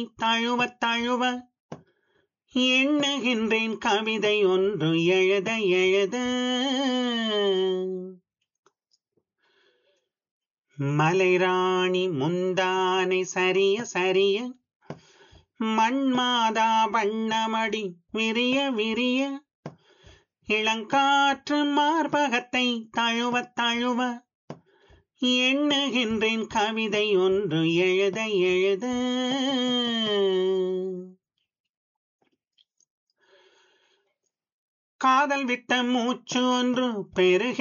தழுவ தழுவ எண்ணுகின்றேன் கவிதை ஒன்று எழுத எழுத மலைராணி முந்தானை சரிய சரிய மண்மாதா வண்ணமடி விரிய விரிய இளங்காற்று மார்பகத்தை தழுவ தழுவ எண்ணுகின்றேன் கவிதை ஒன்று எழுத எழுத காதல் விட்ட மூச்சு ஒன்று பெருக